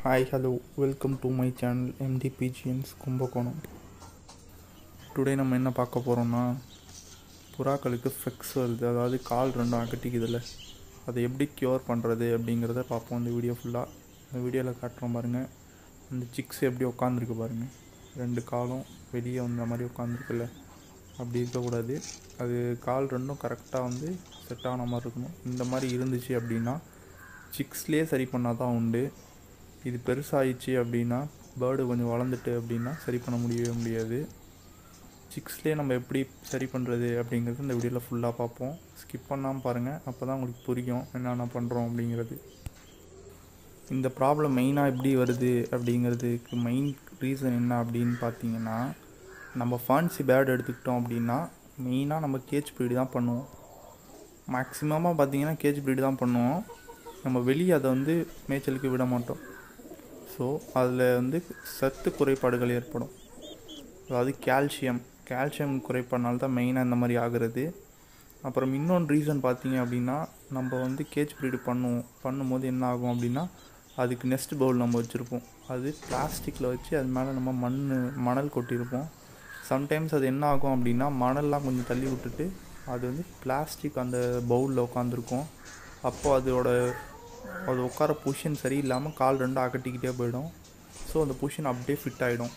hi hello welcome to my channel எம்டிபிஜிஎன்ஸ் Kumbakonam today நம்ம என்ன பார்க்க போகிறோம்னா புறாக்களுக்கு ஃபிக்ஸ் வருது அதாவது கால் ரெண்டும் அகட்டிக்குதுல்ல அதை எப்படி க்யூர் பண்ணுறது அப்படிங்கிறத பார்ப்போம் இந்த வீடியோ ஃபுல்லாக இந்த வீடியோவில் காட்டுறோம் பாருங்கள் அந்த சிக்ஸ் எப்படி உட்காந்துருக்கு பாருங்கள் ரெண்டு காலும் வெளியே வந்த மாதிரி உட்காந்துருக்குல்ல அப்படி இருக்கக்கூடாது அது கால் ரெண்டும் கரெக்டாக வந்து செட் ஆன மாதிரி இருக்கணும் இந்த மாதிரி இருந்துச்சு அப்படின்னா சிக்ஸ்லேயே சரி பண்ணால் தான் உண்டு இது பெருசாகிடுச்சு அப்படின்னா பேர்டு கொஞ்சம் வளர்ந்துட்டு அப்படின்னா சரி பண்ண முடியவே முடியாது சிக்ஸ்லேயே நம்ம எப்படி சரி பண்ணுறது அப்படிங்கிறது இந்த வீடியோவில் ஃபுல்லாக பார்ப்போம் ஸ்கிப் பண்ணாமல் பாருங்கள் அப்போ தான் உங்களுக்கு புரியும் என்னென்ன பண்ணுறோம் அப்படிங்கிறது இந்த ப்ராப்ளம் மெயினாக எப்படி வருது அப்படிங்கிறதுக்கு மெயின் ரீசன் என்ன அப்படின்னு பார்த்தீங்கன்னா நம்ம ஃபேன்சி பேர்டு எடுத்துக்கிட்டோம் அப்படின்னா மெயினாக நம்ம கேஜ் ப்ரீடு தான் பண்ணுவோம் மேக்ஸிமமாக பார்த்தீங்கன்னா கேஜ் ப்ரீடு தான் பண்ணுவோம் நம்ம வெளியே அதை வந்து மேய்ச்சலுக்கு விட மாட்டோம் ஸோ அதில் வந்து சத்து குறைபாடுகள் ஏற்படும் அதாவது கால்சியம் கால்சியம் குறைபாடுனால தான் மெயினாக இந்த மாதிரி ஆகுறது அப்புறம் இன்னொன்று ரீசன் பார்த்தீங்க அப்படின்னா நம்ம வந்து கேஜ் ப்ரீடு பண்ணுவோம் பண்ணும்போது என்ன ஆகும் அப்படின்னா அதுக்கு நெக்ஸ்ட் பவுல் நம்ம வச்சுருப்போம் அது பிளாஸ்டிக்கில் வச்சு அது மேலே நம்ம மண் மணல் கொட்டியிருப்போம் சம்டைம்ஸ் அது என்ன ஆகும் அப்படின்னா மணல்லாம் கொஞ்சம் தள்ளி விட்டுட்டு அது வந்து பிளாஸ்டிக் அந்த பவுலில் உட்காந்துருக்கும் அப்போது அதோட அது உட்கார பொசிஷன் சரியில்லாமல் கால் ரெண்டும் அகட்டிக்கிட்டே போயிடும் ஸோ அந்த பொசிஷன் அப்படியே ஃபிட் ஆகிடும்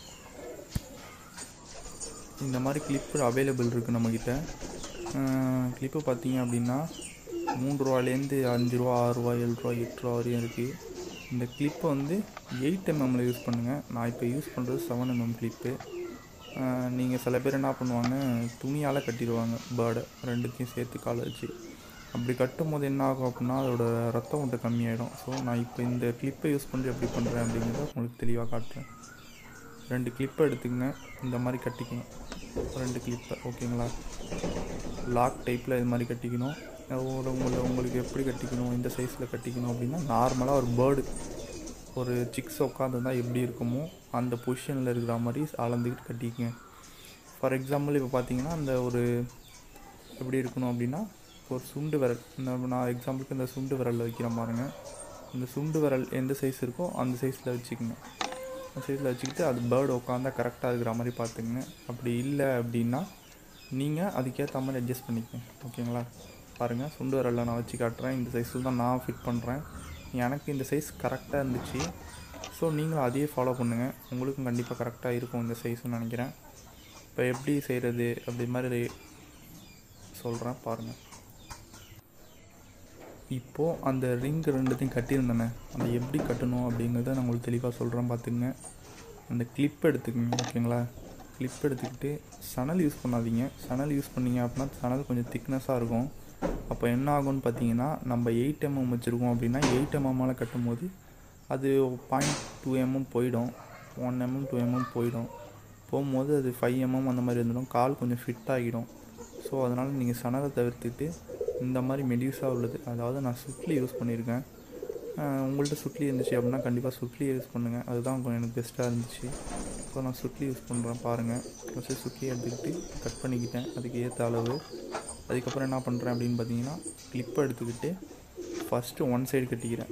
இந்த மாதிரி கிளிப்பு அவைலபிள் இருக்குது நம்மக்கிட்ட கிளிப்பு பார்த்தீங்க அப்படின்னா மூன்று ரூபாலேருந்து அஞ்சு ரூபா ஆறு ரூபா ஏழு ரூபா எட்டு ரூபா வரையும் இருக்குது இந்த கிளிப்பை வந்து எயிட் எம்எம்மில் யூஸ் பண்ணுங்கள் நான் இப்போ யூஸ் பண்ணுறது செவன் எம்எம் கிளிப்பு நீங்கள் சில பேர் என்ன பண்ணுவாங்க துணியால் கட்டிடுவாங்க பேர்டை ரெண்டுத்தையும் சேர்த்து காலை வச்சு அப்படி கட்டும் போது என்ன ஆகும் அப்படின்னா அதோட ரத்தம் கொஞ்சம் கம்மியாயிடும் ஸோ நான் இப்போ இந்த கிளிப்பை யூஸ் பண்ணி எப்படி பண்ணுறேன் அப்படிங்கிறத உங்களுக்கு தெளிவாக காட்டுறேன் ரெண்டு கிளிப்பை எடுத்துக்கங்க இந்த மாதிரி கட்டிக்கணும் ரெண்டு கிளிப்பை ஓகேங்களா லாக் டைப்பில் இது மாதிரி கட்டிக்கணும் ஒரு உங்களை உங்களுக்கு எப்படி கட்டிக்கணும் இந்த சைஸில் கட்டிக்கணும் அப்படின்னா நார்மலாக ஒரு பேர்டு ஒரு சிக்ஸ் உட்காந்துருந்தா எப்படி இருக்குமோ அந்த பொசிஷனில் இருக்கிற மாதிரி அளந்துக்கிட்டு கட்டிக்கங்க ஃபார் எக்ஸாம்பிள் இப்போ பார்த்தீங்கன்னா அந்த ஒரு எப்படி இருக்கணும் அப்படின்னா ஒரு சுண்டு விரல் இந்த நான் எக்ஸாம்பிளுக்கு இந்த சுண்டு விரலில் வைக்கிறேன் பாருங்கள் இந்த சுண்டு விரல் எந்த சைஸ் இருக்கோ அந்த சைஸில் வச்சுக்கோங்க அந்த சைஸில் வச்சுக்கிட்டு அது பேர்டு உட்காந்தா கரெக்டாக இருக்கிற மாதிரி பார்த்துக்குங்க அப்படி இல்லை அப்படின்னா நீங்கள் அதுக்கேற்ற மாதிரி அட்ஜஸ்ட் பண்ணிக்கங்க ஓகேங்களா பாருங்கள் சுண்டு விரலில் நான் வச்சு காட்டுறேன் இந்த சைஸில் தான் நான் ஃபிட் பண்ணுறேன் எனக்கு இந்த சைஸ் கரெக்டாக இருந்துச்சு ஸோ நீங்களும் அதையே ஃபாலோ பண்ணுங்கள் உங்களுக்கும் கண்டிப்பாக கரெக்டாக இருக்கும் இந்த சைஸ்னு நினைக்கிறேன் இப்போ எப்படி செய்கிறது அப்படி மாதிரி சொல்கிறேன் பாருங்கள் இப்போது அந்த ரிங் ரெண்டுத்தையும் கட்டியிருந்தேனே அதை எப்படி கட்டணும் அப்படிங்கிறத நான் உங்களுக்கு தெளிவாக சொல்கிறேன் பார்த்துங்க அந்த கிளிப் எடுத்துக்கங்க ஓகேங்களா கிளிப் எடுத்துக்கிட்டு சணல் யூஸ் பண்ணாதீங்க சணல் யூஸ் பண்ணிங்க அப்படின்னா சணல் கொஞ்சம் திக்னஸாக இருக்கும் அப்போ என்ன ஆகும்னு பார்த்தீங்கன்னா நம்ம எயிட் எம்எம் வச்சுருக்கோம் அப்படின்னா எயிட் எம்எம்மால் கட்டும் போது அது பாயிண்ட் டூ எம்எம் போயிடும் ஒன் எம்எம் டூ எம்எம் போயிடும் போகும்போது அது ஃபைவ் எம்எம் அந்த மாதிரி இருந்துடும் கால் கொஞ்சம் ஃபிட் ஆகிடும் ஸோ அதனால் நீங்கள் சணலை தவிர்த்துட்டு இந்த மாதிரி மெடியூஸாக உள்ளது அதாவது நான் சுட்லி யூஸ் பண்ணியிருக்கேன் உங்கள்கிட்ட சுட்லி இருந்துச்சு அப்படின்னா கண்டிப்பாக சுட்லி யூஸ் பண்ணுங்கள் அதுதான் கொஞ்சம் எனக்கு பெஸ்ட்டாக இருந்துச்சு ஸோ நான் சுட்லி யூஸ் பண்ணுறேன் பாருங்கள் ஃபஸ்ட்டு சுட்லி எடுத்துக்கிட்டு கட் பண்ணிக்கிட்டேன் அதுக்கு ஏற்ற அளவு அதுக்கப்புறம் என்ன பண்ணுறேன் அப்படின்னு பார்த்தீங்கன்னா கிளிப்பை எடுத்துக்கிட்டு ஃபஸ்ட்டு ஒன் சைடு கட்டிக்கிறேன்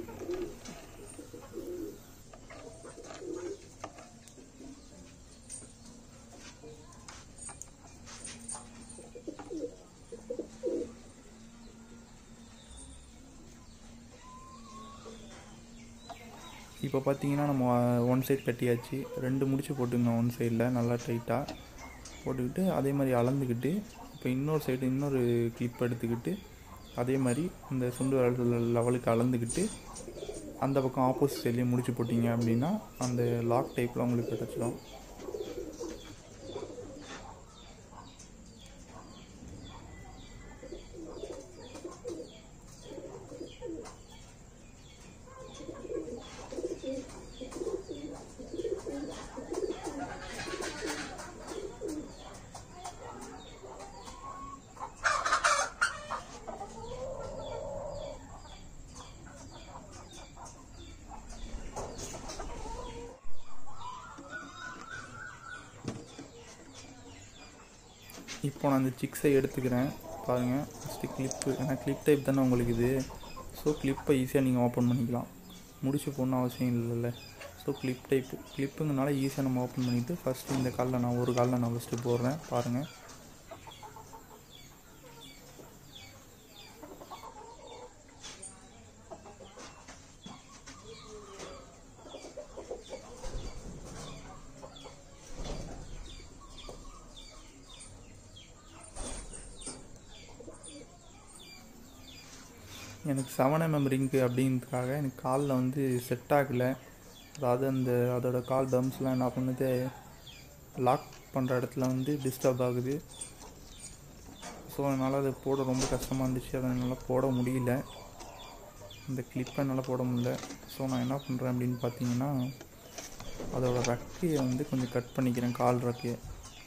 இப்போ பார்த்தீங்கன்னா நம்ம ஒன் சைடு கட்டியாச்சு ரெண்டு முடிச்சு போட்டுங்க ஒன் சைடில் நல்லா டைட்டாக போட்டுக்கிட்டு அதே மாதிரி அளந்துக்கிட்டு இப்போ இன்னொரு சைடு இன்னொரு கிளிப் எடுத்துக்கிட்டு அதே மாதிரி இந்த சுண்டு விரல் லெவலுக்கு அளந்துக்கிட்டு அந்த பக்கம் ஆப்போசிட் சைட்லேயே முடிச்சு போட்டிங்க அப்படின்னா அந்த லாக் டைப்பில் உங்களுக்கு கிடச்சிடும் இப்போ நான் அந்த சிக்ஸை எடுத்துக்கிறேன் பாருங்கள் ஃபஸ்ட்டு கிளிப்பு ஏன்னா கிளிப் டைப் தானே உங்களுக்கு இது ஸோ கிளிப்பை ஈஸியாக நீங்கள் ஓப்பன் பண்ணிக்கலாம் முடிச்சு போடணும் அவசியம் இல்லைல்ல ஸோ கிளிப் டைப்பு கிளிப்புங்கனால ஈஸியாக நம்ம ஓப்பன் பண்ணிவிட்டு ஃபஸ்ட்டு இந்த காலில் நான் ஒரு காலில் நான் ஃபஸ்ட்டு போடுறேன் பாருங்கள் எனக்கு செவன் எம்எம் ரிங்கு அப்படின்றதுக்காக எனக்கு காலில் வந்து செட் ஆகலை அதாவது அந்த அதோட கால் டம்ஸ்லாம் என்ன பண்ணுது லாக் பண்ணுற இடத்துல வந்து டிஸ்டர்ப் ஆகுது ஸோ அதனால் அதை போட ரொம்ப கஷ்டமாக இருந்துச்சு அதை என்னால் போட முடியல இந்த கிளிப்பை என்னால் போட முடியல ஸோ நான் என்ன பண்ணுறேன் அப்படின்னு பார்த்தீங்கன்னா அதோட ரெக்கையை வந்து கொஞ்சம் கட் பண்ணிக்கிறேன் கால் ரெக்கையை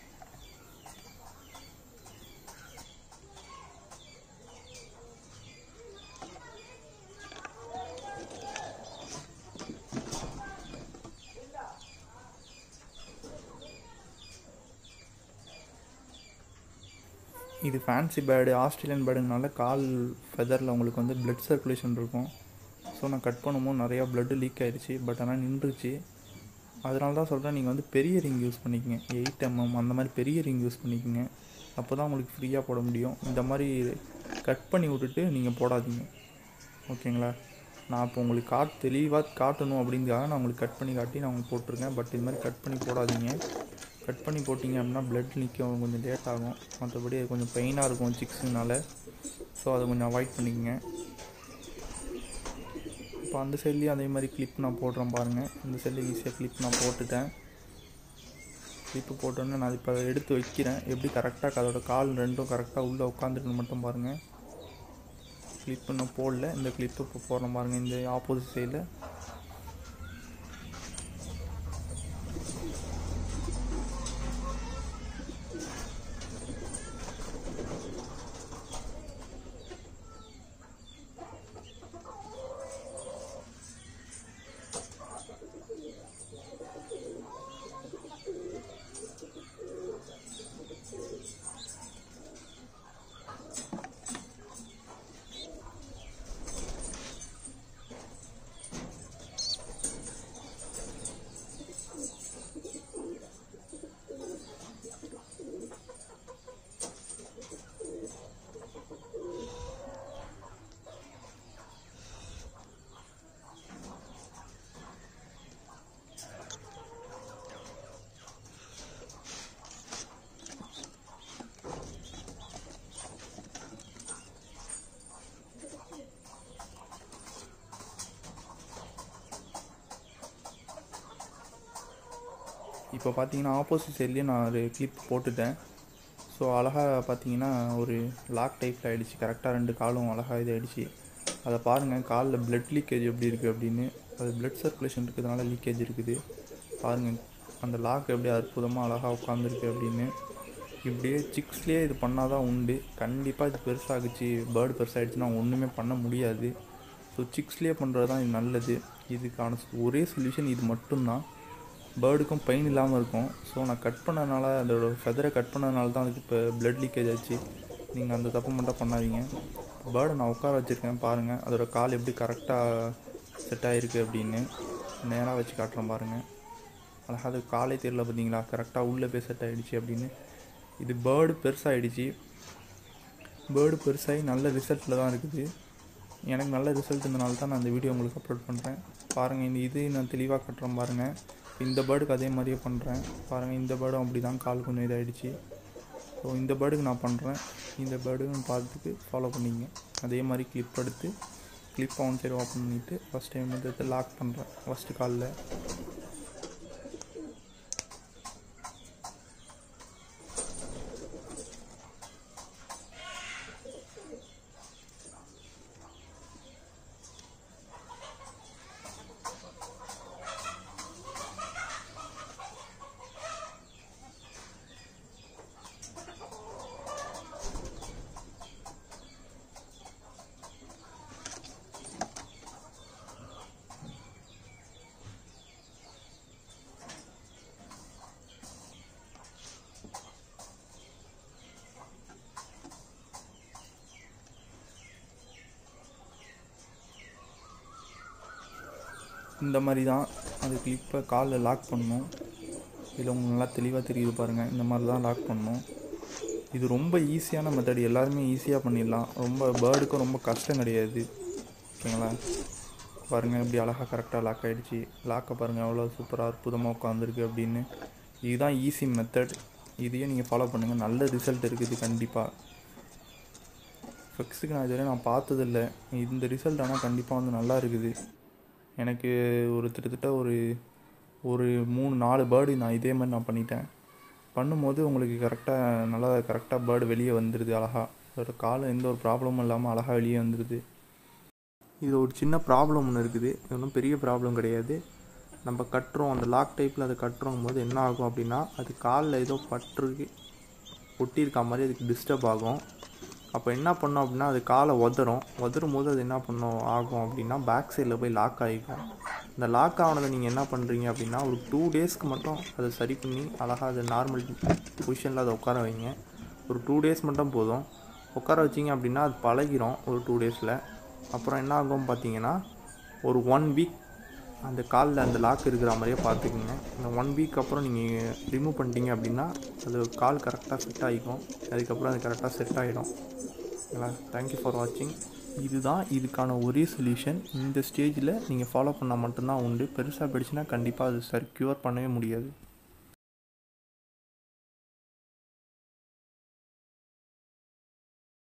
இது ஃபேன்சி பேர்டு ஆஸ்திரேலியன் பேர்டுனால கால் ஃபெதரில் உங்களுக்கு வந்து பிளட் சர்க்குலேஷன் இருக்கும் ஸோ நான் கட் பண்ணும்போது நிறையா பிளட்டு லீக் ஆயிடுச்சு பட் ஆனால் நின்றுச்சு அதனால தான் சொல்கிறேன் நீங்கள் வந்து பெரிய ரிங் யூஸ் பண்ணிக்கங்க எயிட் எம்எம் அந்த மாதிரி பெரிய ரிங் யூஸ் பண்ணிக்கங்க அப்போ தான் உங்களுக்கு ஃப்ரீயாக போட முடியும் இந்த மாதிரி கட் பண்ணி விட்டுட்டு நீங்கள் போடாதீங்க ஓகேங்களா நான் இப்போ உங்களுக்கு காட் தெளிவாக காட்டணும் அப்படிங்கிறதுக்காக நான் உங்களுக்கு கட் பண்ணி காட்டி நான் உங்களுக்கு போட்டிருக்கேன் பட் இது மாதிரி கட் பண்ணி போடாதீங்க கட் பண்ணி போட்டிங்க அப்படின்னா பிளட் நிற்கும் கொஞ்சம் லேட் ஆகும் மற்றபடி அது கொஞ்சம் பெயினாக இருக்கும் சிக்ஸுனால ஸோ அதை கொஞ்சம் அவாய்ட் பண்ணிக்கங்க இப்போ அந்த சைட்லேயும் அதே மாதிரி கிளிப் நான் போடுறேன் பாருங்கள் இந்த சைடில் ஈஸியாக கிளிப் நான் போட்டுட்டேன் கிளிப்பு போட்டோன்னே நான் இப்போ எடுத்து வைக்கிறேன் எப்படி கரெக்டாக அதோட கால் ரெண்டும் கரெக்டாக உள்ளே உட்காந்துருக்குன்னு மட்டும் பாருங்கள் கிளிப் இன்னும் போடல இந்த கிளிப்பு இப்போ போடுறேன் பாருங்கள் இந்த ஆப்போசிட் சைடில் இப்போ பார்த்தீங்கன்னா ஆப்போசிட் சைட்லேயே நான் ஒரு கிளிப் போட்டுட்டேன் ஸோ அழகாக பார்த்தீங்கன்னா ஒரு லாக் டைப்பில் ஆகிடுச்சு கரெக்டாக ரெண்டு காலும் அழகாக இதாகிடுச்சு அதை பாருங்கள் காலில் பிளட் லீக்கேஜ் எப்படி இருக்குது அப்படின்னு அது பிளட் சர்க்குலேஷன் இருக்கிறதுனால லீக்கேஜ் இருக்குது பாருங்கள் அந்த லாக் எப்படி அற்புதமாக அழகாக உட்காந்துருக்கு அப்படின்னு இப்படியே சிக்ஸ்லேயே இது பண்ணால் தான் உண்டு கண்டிப்பாக இது பெருசாகுச்சு பேர்டு பெருசாகிடுச்சுன்னா ஒன்றுமே பண்ண முடியாது ஸோ சிக்ஸ்லேயே பண்ணுறது தான் இது நல்லது இதுக்கான ஒரே சொல்யூஷன் இது மட்டும்தான் பேர்டுக்கும் பெயின் இல்லாமல் இருக்கும் ஸோ நான் கட் பண்ணதுனால அதோட ஃபெதரை கட் பண்ணதுனால தான் அதுக்கு இப்போ பிளட் லீக்கேஜ் ஆச்சு நீங்கள் அந்த தப்பு மட்டும் பண்ணாதீங்க பேர்டை நான் உட்கார வச்சுருக்கேன் பாருங்கள் அதோட கால் எப்படி கரெக்டாக செட் ஆகிருக்கு அப்படின்னு நேராக வச்சு காட்டுறேன் பாருங்கள் அழகாக அது காலே தெரியல பார்த்தீங்களா கரெக்டாக உள்ளே போய் செட் ஆகிடுச்சு அப்படின்னு இது பேர்டு பெருசாகிடுச்சு பேர்டு பெருசாகி நல்ல ரிசல்ட்டில் தான் இருக்குது எனக்கு நல்ல ரிசல்ட் இருந்தனால தான் நான் இந்த வீடியோ உங்களுக்கு அப்லோட் பண்ணுறேன் பாருங்கள் இந்த இது நான் தெளிவாக கட்டுறேன் பாருங்கள் இந்த பேர்டுக்கு அதே மாதிரியே பண்ணுறேன் பாருங்கள் இந்த பேர்டும் அப்படி தான் கால் கொஞ்சம் இதாகிடுச்சு ஸோ இந்த பேர்டுக்கு நான் பண்ணுறேன் இந்த பேர்டுக்கும் பார்த்துட்டு ஃபாலோ பண்ணிங்க அதே மாதிரி கிளிப் எடுத்து கிளிப் ஆன் சைடு ஓப்பன் பண்ணிவிட்டு ஃபஸ்ட் டைம் வந்து லாக் பண்ணுறேன் ஃபஸ்ட்டு காலில் இந்த மாதிரி தான் அது கிளிப்பை காலில் லாக் பண்ணணும் இதில் உங்களுக்கு நல்லா தெளிவாக தெரியுது பாருங்கள் இந்த மாதிரி தான் லாக் பண்ணணும் இது ரொம்ப ஈஸியான மெத்தட் எல்லாருமே ஈஸியாக பண்ணிடலாம் ரொம்ப பேர்டுக்கும் ரொம்ப கஷ்டம் கிடையாது ஓகேங்களா பாருங்கள் எப்படி அழகாக கரெக்டாக லாக் ஆகிடுச்சு லாக்கை பாருங்கள் எவ்வளோ சூப்பராக அற்புதமாக உட்காந்துருக்கு அப்படின்னு இதுதான் ஈஸி மெத்தட் இதையே நீங்கள் ஃபாலோ பண்ணுங்கள் நல்ல ரிசல்ட் இருக்குது கண்டிப்பாக ஃபிக்ஸுக்கு நான் இதுவரை நான் பார்த்ததில்ல இந்த ரிசல்ட் ஆனால் கண்டிப்பாக வந்து நல்லா இருக்குது எனக்கு ஒரு கிட்டத்தட்ட ஒரு ஒரு மூணு நாலு பேர்டு நான் இதே மாதிரி நான் பண்ணிட்டேன் பண்ணும்போது உங்களுக்கு கரெக்டாக நல்லா கரெக்டாக பேர்டு வெளியே வந்துடுது அழகாக ஒரு காலம் எந்த ஒரு ப்ராப்ளமும் இல்லாமல் அழகாக வெளியே வந்துடுது இது ஒரு சின்ன ப்ராப்ளம் ஒன்று இருக்குது இது ஒன்றும் பெரிய ப்ராப்ளம் கிடையாது நம்ம கட்டுறோம் அந்த லாக் டைப்பில் அதை கட்டுறோம் போது என்ன ஆகும் அப்படின்னா அது காலில் ஏதோ பற்றுக்கு ஒட்டியிருக்க மாதிரி அதுக்கு டிஸ்டர்ப் ஆகும் அப்போ என்ன பண்ணோம் அப்படின்னா அது காலை உதறும் உதறும் போது அது என்ன பண்ணும் ஆகும் அப்படின்னா பேக் சைடில் போய் லாக் ஆகிக்கும் இந்த லாக் ஆனதை நீங்கள் என்ன பண்ணுறீங்க அப்படின்னா ஒரு டூ டேஸ்க்கு மட்டும் அதை சரி பண்ணி அழகாக அதை நார்மல் பொசிஷனில் அதை உட்கார வைங்க ஒரு டூ டேஸ் மட்டும் போதும் உட்கார வச்சிங்க அப்படின்னா அது பழகிரும் ஒரு டூ டேஸில் அப்புறம் என்ன ஆகும் பார்த்தீங்கன்னா ஒரு ஒன் வீக் அந்த காலில் அந்த லாக் இருக்கிற மாதிரியே பார்த்துக்குங்க இந்த ஒன் வீக் அப்புறம் நீங்கள் ரிமூவ் பண்ணிட்டீங்க அப்படின்னா அது கால் கரெக்டாக ஃபிட் ஆகிக்கும் அதுக்கப்புறம் அது கரெக்டாக செட் ஆகிடும் ஓகேங்களா தேங்க்யூ ஃபார் வாட்சிங் இதுதான் இதுக்கான ஒரே சொல்யூஷன் இந்த ஸ்டேஜில் நீங்கள் ஃபாலோ பண்ணால் மட்டும்தான் உண்டு பெருசாக போயிடுச்சுன்னா கண்டிப்பாக அது சரி க்யூர் பண்ணவே முடியாது